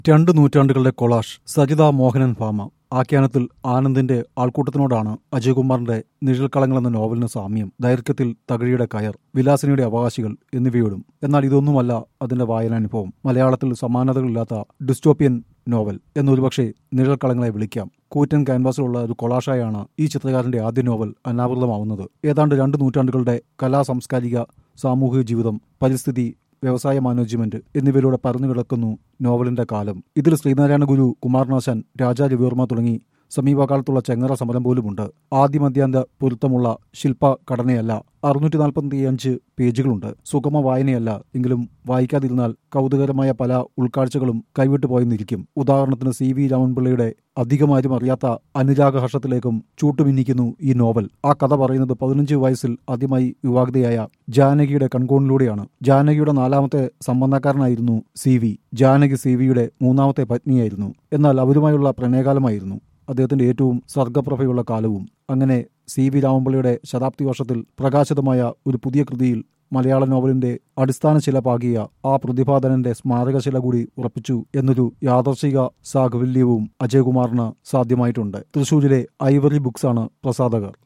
രണ്ട് നൂറ്റാണ്ടുകളുടെ കൊളാഷ് സജിത മോഹനൻ ഭാമ ആഖ്യാനത്തിൽ ആനന്ദിന്റെ ആൾക്കൂട്ടത്തിനോടാണ് അജയകുമാറിന്റെ നിഴൽക്കളങ്ങൾ എന്ന നോവലിന് സാമ്യം ദൈർഘ്യത്തിൽ തകഴിയുടെ കയർ വിലാസിനിയുടെ അവകാശികൾ എന്നിവയോടും എന്നാൽ ഇതൊന്നുമല്ല അതിന്റെ വായനാനുഭവം മലയാളത്തിൽ സമാനതകളില്ലാത്ത ഡിസ്റ്റോപ്പിയൻ നോവൽ എന്നൊരുപക്ഷെ നിഴൽക്കളങ്ങളെ വിളിക്കാം കൂറ്റൻ ക്യാൻവാസിലുള്ള ഒരു കൊളാഷായാണ് ഈ ചിത്രകാരന്റെ ആദ്യ നോവൽ അനാവൃതമാവുന്നത് ഏതാണ്ട് രണ്ട് നൂറ്റാണ്ടുകളുടെ കലാ സാംസ്കാരിക സാമൂഹിക ജീവിതം പരിസ്ഥിതി വ്യവസായ മാനേജ്മെന്റ് എന്നിവയിലൂടെ പരന്നു കിടക്കുന്നു നോവലിന്റെ കാലം ഇതിൽ ശ്രീനാരായണ ഗുരു കുമാരനാശാൻ രാജാ രവിവർമ്മ തുടങ്ങി സമീപകാലത്തുള്ള ചെങ്ങറ സമരം പോലുമുണ്ട് ആദ്യമധ്യാന്ത പൊരുത്തമുള്ള ശില്പ ഘടനയല്ല അറുന്നൂറ്റി നാൽപ്പത്തി അഞ്ച് പേജുകളുണ്ട് സുഗമ വായനയല്ല എങ്കിലും വായിക്കാതിരുന്നാൽ കൗതുകരമായ പല ഉൾക്കാഴ്ചകളും കൈവിട്ടു പോയെന്നിരിക്കും ഉദാഹരണത്തിന് സി വി രാമൻപിള്ളയുടെ അധികമാരും അറിയാത്ത അനുരാഗഹർഷത്തിലേക്കും ചൂട്ടുമിന്നിക്കുന്നു ഈ നോവൽ ആ കഥ പറയുന്നത് പതിനഞ്ച് വയസ്സിൽ ആദ്യമായി വിവാഹിതയായ ജാനകിയുടെ കൺകോണിലൂടെയാണ് ജാനകിയുടെ നാലാമത്തെ സംബന്ധക്കാരനായിരുന്നു സി വി ജാനകി സി വിയുടെ മൂന്നാമത്തെ പത്നിയായിരുന്നു എന്നാൽ അവരുമായുള്ള പ്രണയകാലമായിരുന്നു അദ്ദേഹത്തിന്റെ ഏറ്റവും സർഗപ്രഭയുള്ള കാലവും അങ്ങനെ സി വി രാമൻപിള്ളയുടെ ശതാബ്ദി വർഷത്തിൽ പ്രകാശിതമായ ഒരു പുതിയ കൃതിയിൽ മലയാള നോവലിന്റെ അടിസ്ഥാന ശില പാകിയ ആ പ്രതിഭാധനന്റെ സ്മാരകശില കൂടി ഉറപ്പിച്ചു എന്നൊരു യാദർശിക സാഹവല്യവും അജയകുമാറിന് സാധ്യമായിട്ടുണ്ട് തൃശൂരിലെ ഐവറി ബുക്സാണ് പ്രസാധകർ